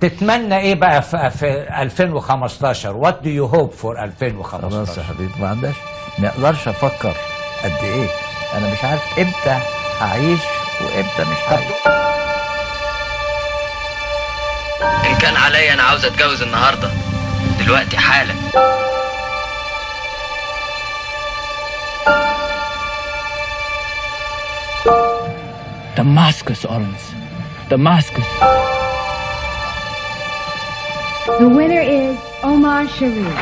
تتمنى ايه بقى في, في 2015 وات دو يو هوب فور خلاص 2015 يا حبيبي ما عندهاش ما اقدرش افكر قد ايه انا مش عارف امتى هعيش وامتى مش هعيش ان كان عليا انا عاوز اتجوز النهارده دلوقتي حالا Damascus, Owens. Damascus. The winner is Omar Sharif.